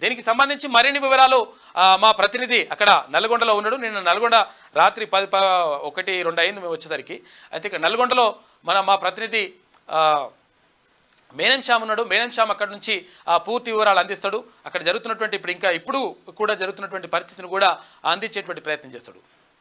దీనికి సంబంధించి మరిన్ని వివరాలు ఆ, మా ప్రతినిధి అక్కడ నల్గొండలో ఉన్నాడు నిన్న నల్గొండ రాత్రి పది ప- ఒకటి రెండు అయింది మేము వచ్చేసరికి అయితే ఇక్కడ నల్గొండలో మన మా ప్రతినిధి ఆ, మేనం శ్యామ్ ఉన్నాడు మేనం శ్యామ్ అక్కడ నుంచి ఆ పూర్తి వివరాలు అందిస్తాడు అక్కడ జరుగుతున్నటువంటి ఇప్పుడు ఇంకా ఇప్పుడు కూడా జరుగుతున్నటువంటి పరిస్థితిని కూడా అందించేటువంటి ప్రయత్నం చేస్తాడు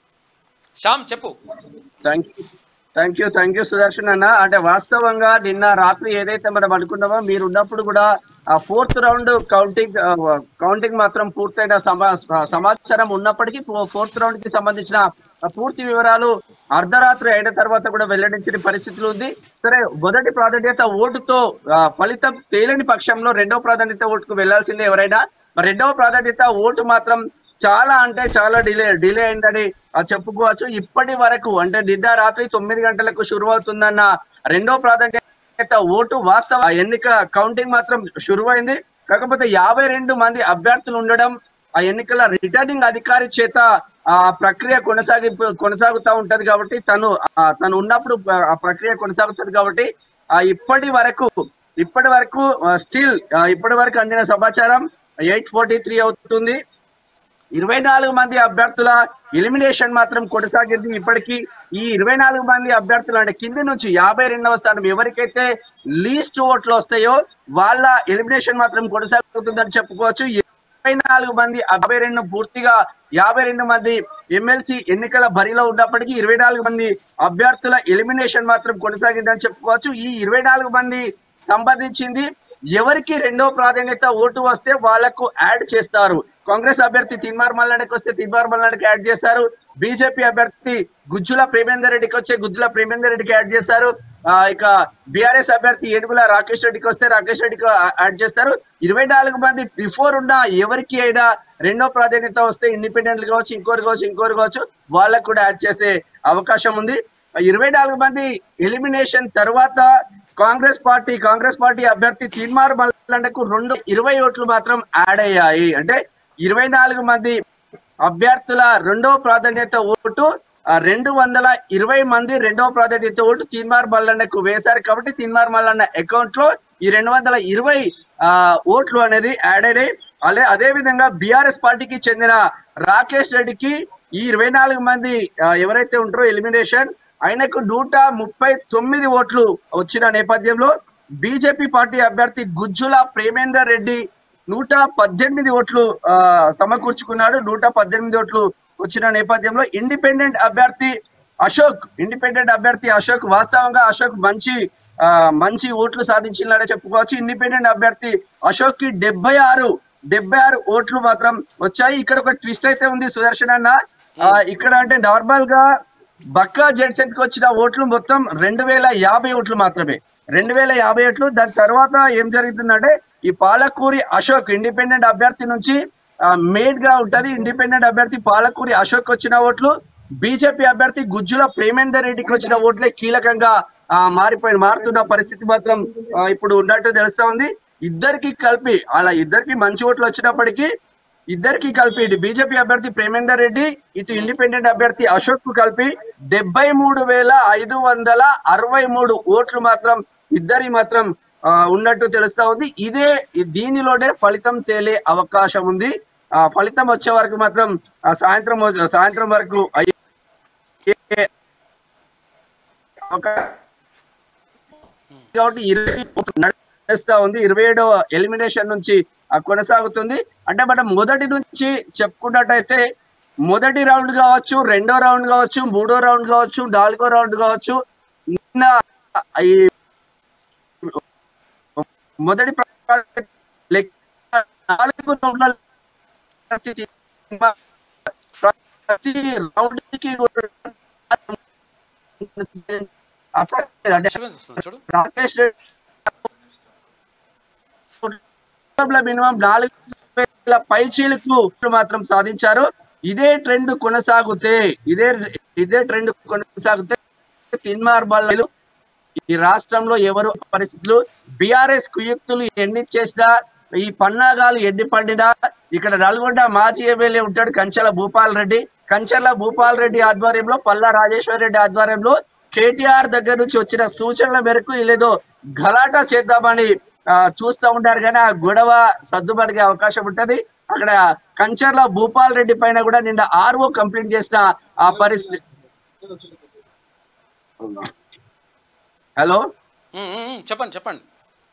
శ్యామ్ చెప్పు thank you thank you thank you Sudarshan అన్న అంటే వాస్తవంగా నిన్న రాత్రి ఏదైతే మనం అనుకున్నామో మీరు ఉన్నప్పుడు కూడా ఆ ఫోర్త్ రౌండ్ కౌంటింగ్ కౌంటింగ్ మాత్రం పూర్తయిన సమా- సమాచారం ఉన్నప్పటికీ ఫోర్త్ రౌండ్ కి సంబంధించిన ఆ పూర్తి వివరాలు అర్ధరాత్రి అయిన తర్వాత కూడా వెల్లడించిన పరిస్థితులు ఉంది సరే మొదటి ప్రాధాన్యత ఓటుతో ఆ, ఫలితం తేలని పక్షంలో రెండవ ప్రాధాన్యత ఓటుకు వెళ్లాల్సిందే ఎవరైనా మరి రెండవ ప్రాధాన్యత ఓటు మాత్రం చాలా అంటే చాలా డిలే డిలే అయిందని ఆ, చెప్పుకోవచ్చు ఇప్పటి వరకు అంటే నిన్న రాత్రి తొమ్మిది గంటలకు శురువవుతుందన్న రెండో ప్రాధాన్యత ఓటు వాస్తవ ఆ ఎన్నిక కౌంటింగ్ మాత్రం శురువైంది కాకపోతే యాభై రెండు మంది అభ్యర్థులు ఉండడం ఆ ఎన్నికల రిటర్నింగ్ అధికారి చేత ఆ ప్రక్రియ కొనసాగింపు కొనసాగుతా ఉంటది కాబట్టి తను ఆ, తను ఉన్నప్పుడు ఆ ప్రక్రియ కొనసాగుతుంది కాబట్టి ఆ ఇప్పటి వరకు ఇప్పటి వరకు స్టిల్ ఇప్పటి వరకు అందిన సమాచారం ఎయిట్ ఫోర్టీ త్రీ అవుతుంది ఇరవై నాలుగు మంది అభ్యర్థుల ఎలిమినేషన్ మాత్రం కొనసాగింది ఇప్పటికీ ఈ ఇరవై నాలుగు మంది అభ్యర్థులు అంటే కింది నుంచి యాభై రెండవ స్థానం ఎవరికైతే లీస్ట్ ఓట్లు వస్తాయో వాళ్ళ ఎలిమినేషన్ మాత్రం కొనసాగుతుందని చెప్పుకోవచ్చు ఇరవై నాలుగు మంది యాభై రెండు పూర్తిగా యాభై రెండు మంది ఎమ్మెల్సీ ఎన్నికల బరిలో ఉన్నప్పటికీ ఇరవై నాలుగు మంది అభ్యర్థుల ఎలిమినేషన్ మాత్రం కొనసాగిందని చెప్పుకోవచ్చు ఈ ఇరవై నాలుగు మంది సంబంధించింది ఎవరికి రెండో ప్రాధాన్యత ఓటు వస్తే వాళ్లకు యాడ్ చేస్తారు కాంగ్రెస్ అభ్యర్థి తిన్మార్ మల్లాడికి వస్తే తిన్మార్ మల్లాడికి యాడ్ చేస్తారు బీజేపీ అభ్యర్థి గుజ్జుల ప్రేమేందర్ రెడ్డికి వచ్చే గుజ్జుల ప్రేమేందర్ రెడ్డికి యాడ్ చేస్తారు ఆ, ఇక బీఆర్ఎస్ అభ్యర్థి ఏనుగుల రాకేష్ రెడ్డికి వస్తే రాకేష్ రెడ్డికి ఆ- యాడ్ చేస్తారు ఇరవై నాలుగు మంది బిఫోర్ ఉన్న ఎవరికి అయినా రెండో ప్రాధాన్యత వస్తే ఇండిపెండెంట్ కావచ్చు ఇంకోరు కావచ్చు ఇంకోరు కావచ్చు వాళ్ళకు కూడా యాడ్ చేసే అవకాశం ఉంది ఇరవై నాలుగు మంది ఎలిమినేషన్ తర్వాత కాంగ్రెస్ పార్టీ కాంగ్రెస్ పార్టీ అభ్యర్థి తీన్మార్ మల్లండకు రెండు ఇరవై ఓట్లు మాత్రం యాడ్ అయ్యాయి అంటే ఇరవై నాలుగు మంది అభ్యర్థుల రెండవ ప్రాధాన్యత ఓటు ఆ, రెండు వందల ఇరవై మంది రెండవ ప్రాధాన్యత ఓటు తీన్మార్ మల్లన్నకు వేశారు కాబట్టి తీన్మార్ మల్లన్న అకౌంట్ లో ఈ రెండు వందల ఇరవై ఆ, ఓట్లు అనేది యాడ్ అయినాయి అదే అదే విధంగా బీఆర్ఎస్ పార్టీకి చెందిన రాకేష్ రెడ్డికి ఈ ఇరవై నాలుగు మంది ఆ, ఎవరైతే ఉంటారో ఎలిమినేషన్ ఆయనకు నూట ముప్పై తొమ్మిది ఓట్లు వచ్చిన నేపథ్యంలో బీజేపీ పార్టీ అభ్యర్థి గుజ్జుల ప్రేమేందర్ రెడ్డి నూట పద్దెనిమిది ఓట్లు ఆ, సమకూర్చుకున్నాడు నూట పద్దెనిమిది ఓట్లు వచ్చిన నేపథ్యంలో ఇండిపెండెంట్ అభ్యర్థి అశోక్ ఇండిపెండెంట్ అభ్యర్థి అశోక్ వాస్తవంగా అశోక్ మంచి ఆ, మంచి ఓట్లు సాధించినాడని చెప్పుకోవచ్చు ఇండిపెండెంట్ అభ్యర్థి అశోక్ కి డెబ్బై ఆరు డెబ్బై ఆరు ఓట్లు మాత్రం వచ్చాయి ఇక్కడ ఒక ట్విస్ట్ అయితే ఉంది సుదర్శన్ అన్న ఆ, ఇక్కడ అంటే నార్మల్ గా బక్కా జెడ్సెట్ కి వచ్చిన ఓట్లు మొత్తం రెండు వేల యాభై ఓట్లు మాత్రమే రెండు వేల యాభై ఓట్లు దాని తర్వాత ఏం జరుగుతుందంటే ఈ పాలకూరి అశోక్ ఇండిపెండెంట్ అభ్యర్థి నుంచి మేడ్ గా ఉంటది ఇండిపెండెంట్ అభ్యర్థి పాలకూరి అశోక్ వచ్చిన ఓట్లు బీజేపీ అభ్యర్థి గుజ్జుల ప్రేమేందర్ రెడ్డికి వచ్చిన ఓట్లే కీలకంగా ఆ, మారిపోయి మారుతున్న పరిస్థితి మాత్రం ఆ, ఇప్పుడు ఉన్నట్టు తెలుస్తా ఉంది ఇద్దరికి కలిపి అలా ఇద్దరికి మంచి ఓట్లు వచ్చినప్పటికీ ఇద్దరికి కలిపి ఇటు బీజేపీ అభ్యర్థి ప్రేమేందర్ రెడ్డి ఇటు ఇండిపెండెంట్ అభ్యర్థి అశోక్ కు కలిపి డెబ్బై మూడు వేల ఐదు వందల అరవై మూడు ఓట్లు మాత్రం ఇద్దరి మాత్రం ఆ, ఉన్నట్టు తెలుస్తా ఉంది ఇదే దీనిలోనే ఫలితం తేలే అవకాశం ఉంది ఆ ఫలితం వచ్చే వరకు మాత్రం ఆ సాయంత్రం వ- సాయంత్రం వరకు అయ్యే అవకాశం కాబట్టి ఇరవై నడుస్తా ఉంది ఇరవై ఏడవ ఎలిమినేషన్ నుంచి ఆ కొనసాగుతుంది అంటే మనం మొదటి నుంచి చెప్పుకున్నట్టయితే మొదటి రౌండ్ కావచ్చు రెండో రౌండ్ కావచ్చు మూడో రౌండ్ కావచ్చు నాలుగో రౌండ్ కావచ్చు నిన్న ఈ మొదటి ప్ర- లెక్క నాలుగు రౌండ్ల ప్రతి రౌండ్ కి కూడా అంటే డిస్టర్బెన్స్ వస్తుంది చూడు రాకేష్ మినిమం నాలుగు వేల పైచీలకు మాత్రం సాధించారు ఇదే ట్రెండ్ కొనసాగితే ఇదే ఇదే ట్రెండ్ కొనసాగితే తిన్మార్ బల్లలు ఈ రాష్ట్రంలో ఎవరు పరిస్థితులు బీఆర్ఎస్ కుయుక్తులు ఎన్ని చేసినా ఈ పన్నాగాలు ఎన్ని పండినా ఇక్కడ నల్గొండ మాజీ ఎమ్మెల్యే ఉంటాడు కంచెల భూపాల్ రెడ్డి కంచెల భూపాల్ రెడ్డి ఆధ్వర్యంలో పల్లా రాజేశ్వర్ రెడ్డి ఆధ్వర్యంలో కేటీఆర్ దగ్గర నుంచి వచ్చిన సూచనల మేరకు లేదో గలాటా చేద్దామని ఆ, చూస్తూ ఉంటారు కానీ ఆ గొడవ సర్దుబడిగే అవకాశం ఉంటది అక్కడ కంచర్ల భూపాల్ రెడ్డి పైన కూడా నిన్న ఆర్ఓ కంప్లైంట్ చేసిన ఆ పరిస్థితి హలో ఉమ్, ఉమ్, ఉమ్, చెప్పండి చెప్పండి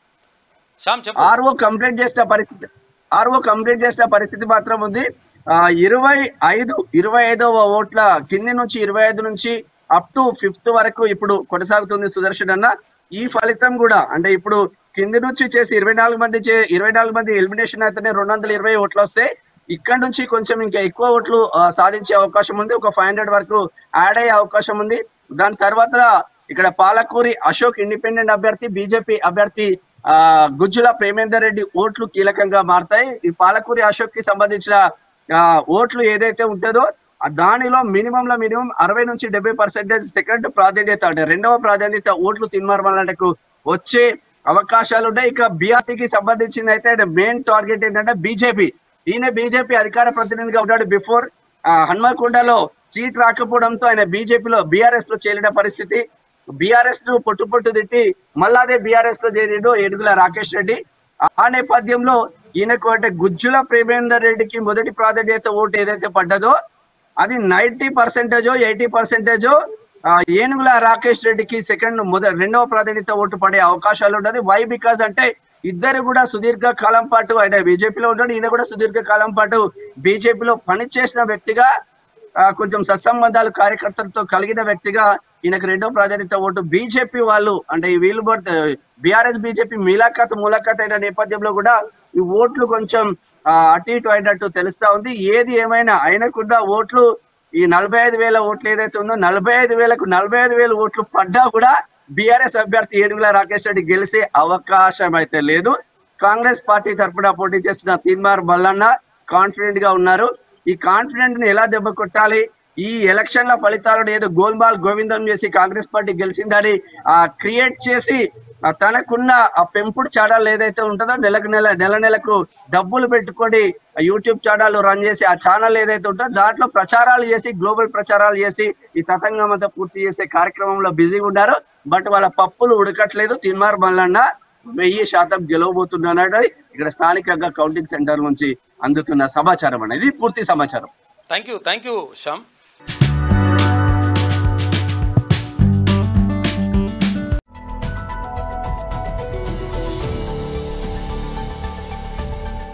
శ్యామ్ చెప్పు ఆర్ఓ కంప్లైంట్ చేసిన పరిస్థితి ఆర్ఓ కంప్లైంట్ చేసిన పరిస్థితి మాత్రం ఉంది ఆ, ఇరవై ఐదు ఇరవై ఐదవ ఓట్ల కింది నుంచి ఇరవై ఐదు నుంచి అప్ టు ఫిఫ్త్ వరకు ఇప్పుడు కొనసాగుతుంది సుదర్శన్ అన్న ఈ ఫలితం కూడా అంటే ఇప్పుడు కింది నుంచి చేసి ఇరవై నాలుగు మంది చే ఇరవై నాలుగు మంది ఎలిమినేషన్ అయితేనే రెండు వందల ఇరవై ఓట్లు వస్తాయి ఇక్కడ నుంచి కొంచెం ఇంకా ఎక్కువ ఓట్లు ఆ, సాధించే అవకాశం ఉంది ఒక ఫైవ్ హండ్రెడ్ వరకు యాడ్ అయ్యే అవకాశం ఉంది దాని తర్వాత ఇక్కడ పాలకూరి అశోక్ ఇండిపెండెంట్ అభ్యర్థి బీజేపీ అభ్యర్థి ఆ గుజ్జుల ప్రేమేందర్ రెడ్డి ఓట్లు కీలకంగా మారతాయి ఈ పాలకూరి అశోక్ కి సంబంధించిన ఆ, ఓట్లు ఏదైతే ఉంటుందో ఆ దానిలో మినిమం లో మినిమం అరవై నుంచి డెబ్బై పర్సెంటేజ్ సెకండ్ ప్రాధాన్యత అంటే రెండవ ప్రాధాన్యత ఓట్లు తిన్మార్మలకు వచ్చే అవకాశాలు ఉన్నాయి ఇక బీఆర్పీకి సంబంధించింది అయితే మెయిన్ టార్గెట్ ఏంటంటే బీజేపీ ఈయన బీజేపీ అధికార ప్రతినిధిగా ఉన్నాడు బిఫోర్ హన్మకొండలో సీట్ రాకపోవడంతో ఆయన బీజేపీలో బీఆర్ఎస్ లో చేరిన పరిస్థితి బీఆర్ఎస్ ను పొట్టు పొట్టు తిట్టి మళ్ళా అదే బీఆర్ఎస్ లో చేరిండు ఏడుగుల రాకేష్ రెడ్డి ఆ నేపథ్యంలో ఈయనకు అంటే గుజ్జుల ప్రేమేందర్ రెడ్డికి మొదటి ప్రాధాన్యత ఓటు ఏదైతే పడ్డదో అది నైన్టీ పర్సెంటేజో ఎయిటీ పర్సెంటేజో ఏనుగుల రాకేష్ రెడ్డికి సెకండ్ మొదటి రెండవ ప్రాధాన్యత ఓటు పడే అవకాశాలు ఉన్నది వై బికాజ్ అంటే ఇద్దరు కూడా సుదీర్ఘ కాలం పాటు ఆయన బీజేపీలో ఉన్నాడు ఈయన కూడా సుదీర్ఘ కాలం పాటు బీజేపీలో పనిచేసిన వ్యక్తిగా ఆ, కొంచెం సత్సంబంధాలు కార్యకర్తలతో కలిగిన వ్యక్తిగా ఈయనకు రెండో ప్రాధాన్యత ఓటు బీజేపీ వాళ్ళు అంటే ఈ వీళ్ళు బీఆర్ఎస్ బీజేపీ మీలాఖాత్ ములాఖాత్ అయిన నేపథ్యంలో కూడా ఈ ఓట్లు కొంచెం ఆ, అటు ఇటు అయినట్టు తెలుస్తా ఉంది ఏది ఏమైనా ఆయనకున్న ఓట్లు ఈ నలభై ఐదు వేల ఓట్లు ఏదైతే ఉందో నలభై ఐదు వేలకు నలభై ఐదు వేల ఓట్లు పడ్డా కూడా బీఆర్ఎస్ అభ్యర్థి ఏడుగుల రాకేష్ రెడ్డి గెలిచే అవకాశం అయితే లేదు కాంగ్రెస్ పార్టీ తరఫున పోటీ చేస్తున్న తీన్మార్ మల్లన్న కాన్ఫిడెంట్ గా ఉన్నారు ఈ కాన్ఫిడెంట్ ని ఎలా దెబ్బ కొట్టాలి ఈ ఎలక్షన్ల ఫలితాలను ఏదో గోల్మాల్ గోవిందం చేసి కాంగ్రెస్ పార్టీ గెలిచిందని ఆ క్రియేట్ చేసి ఆ తనకున్న ఆ పెంపుడు ఛానల్ ఏదైతే ఉంటుందో నెలకు నెల నెల నెలకు డబ్బులు పెట్టుకొని ఆ యూట్యూబ్ ఛానల్ రన్ చేసి ఆ ఛానల్ ఏదైతే ఉంటుందో దాంట్లో ప్రచారాలు చేసి గ్లోబల్ ప్రచారాలు చేసి ఈ తతంగం అంతా పూర్తి చేసే కార్యక్రమంలో బిజీగా ఉన్నారు బట్ వాళ్ళ పప్పులు ఉడకట్లేదు తిన్మార్ మల్లన్న వెయ్యి శాతం గెలవబోతున్నాడు ఇక్కడ స్థానికంగా కౌంటింగ్ సెంటర్ నుంచి అందుతున్న సమాచారం అనేది పూర్తి సమాచారం thank you thank you Shyam